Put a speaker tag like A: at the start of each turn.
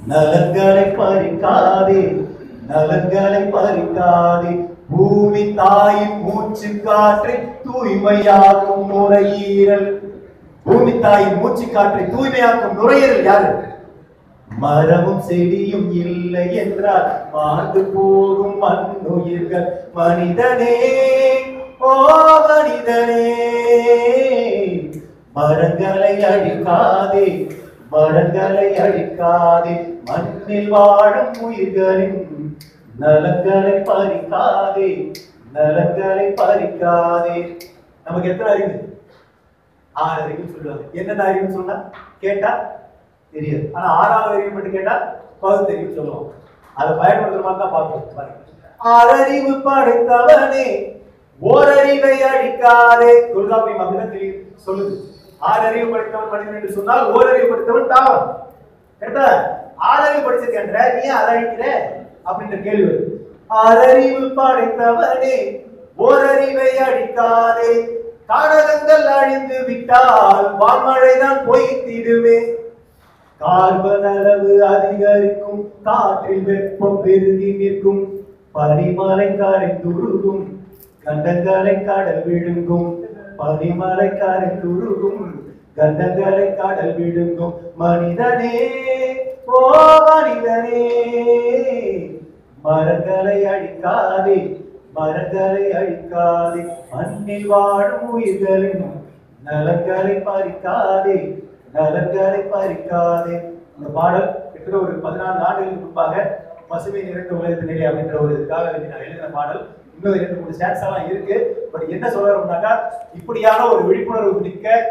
A: நலங்களை பறிக்காதே நலங்களை பறிக்காதே பூமி தாயின் மூச்சு காற்றை தூய்மையாக்கும் நுரையீரல் பூமி தாயின் மூச்சு காற்றை தூய்மையாக்கும் நுரையீரல் யாரு மரமும் செடியும் இல்லை என்றால் மாண்டு போகும் மண்ணுயிர்கள் மனிதனே ஓ மனிதனே மரங்களை அழிக்காதே மரங்களை அழிக்காதே மண்ணில் வாழும் உயிர்களின் நலங்களை பறிக்காதே நலங்களை பறிக்காதே நமக்கு எத்தனை அறிவு ஆறு அறிவுன்னு சொல்லுவாங்க என்னென்ன அறிவுன்னு சொன்னா கேட்டா தெரியாது ஆனா ஆறாவது அறிவு மட்டும் கேட்டா பகுத்தறிவு சொல்லுவோம் அதை பயன்படுத்துற மாதிரி தான் பார்ப்போம் பாருங்க. ஆறறிவு படைத்தவனே ஓரறிவை அழிக்காதே தொல்காப்பியம் அப்படிதான் தெரியும் சொல்லுது ஆறறிவு படித்தவன் மனிதன் என்று சொன்னால் ஓரறிவு படித்தவன் தாவரம் கேட்டா ஆறறிவு படிச்சிருக்கேன்ற நீ ஏன் அதை அழிக்கிற அப்படின்ற கேள்வி வருது ஆறறிவு படைத்தவனே ஓரறிவை அழிக்காதே காடகங்கள் அழிந்து விட்டால் வான்மழைதான் பொய்த்திடுமே கார்பன் அளவு அதிகரிக்கும் காற்றில் வெப்பம் பெருகி நிற்கும் பனிமலை கரைந்துருகும் கண்டங்களை கடல் விழுங்கும் பனிமலை கரைந்துருகும் கண்டங்களை கடல் விழுங்கும் மனிதனே ஓ மனிதனே மரங்களை அழிக்காதே மரங்களை அழிக்காதே மண்ணில் வாழும் உயிர்களின் நலங்களை பறிக்காதே நலங்களை பறிக்காதே இந்த பாடல் கிட்டத்தட்ட ஒரு பதினான்கு ஆண்டுகளுக்கு முன்பாக பசுமை நிறைந்த உலகத்தினிலே அப்படின்ற ஒரு இதுக்காக வேண்டி நான் எழுதின பாடல் இன்னும் இரண்டு மூணு ஸ்டாட்ஸ் எல்லாம் இருக்கு பட் என்ன சொல்றோம்னாக்கா இப்படியான ஒரு விழிப்புணர்வு மிக்க